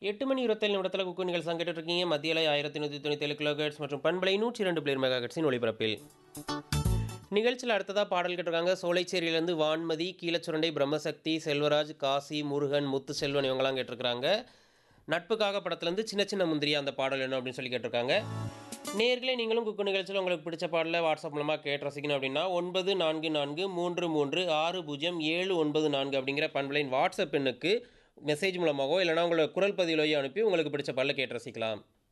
எட்டு மணி இருபத்தேழு நிமிடத்தில் குக்கு நிகழ்ச்சி கேட்டுட்டு இருக்கீங்க மத்தியில் ஆயிரத்தி நூற்றி தொண்ணூற்றி ஏழு கிலோஹெட்ஸ் மற்றும் பண்பலை நூற்றி ரெண்டு பிளேர் மெகாஹெட்ஸின் ஒளிபரப்பில் நிகழ்ச்சியில் அடுத்ததாக பாடல் கேட்டிருக்காங்க சோலைச்சேரியிலேருந்து வான்மதி கீழச்சுரண்டை பிரம்மசக்தி செல்வராஜ் காசி முருகன் முத்து செல்வன் இவங்கெல்லாம் கேட்டிருக்கிறாங்க நட்புக்காக படத்துலேருந்து சின்ன சின்ன முந்திரியா அந்த பாடல் என்ன அப்படின்னு சொல்லி கேட்டிருக்காங்க நேர்களே நீங்களும் குக்கு நிகழ்ச்சியில் உங்களுக்கு பிடிச்ச பாடலை வாட்ஸ்அப் மூலமாக கேட்டு ரசிக்கணும் அப்படின்னா ஒன்பது நான்கு நான்கு மூன்று மூன்று ஆறு பூஜ்ஜியம் ஏழு ஒன்பது நான்கு அப்படிங்கிற பண்பலையின் வாட்ஸ்அப் எண்ணுக்கு மெசேஜ் மூலமாகவோ இல்லைனா உங்களோட குரல் பதிவிலையோ அனுப்பி உங்களுக்கு பிடிச்ச பாடலை கேட்டு ரசிக்கலாம்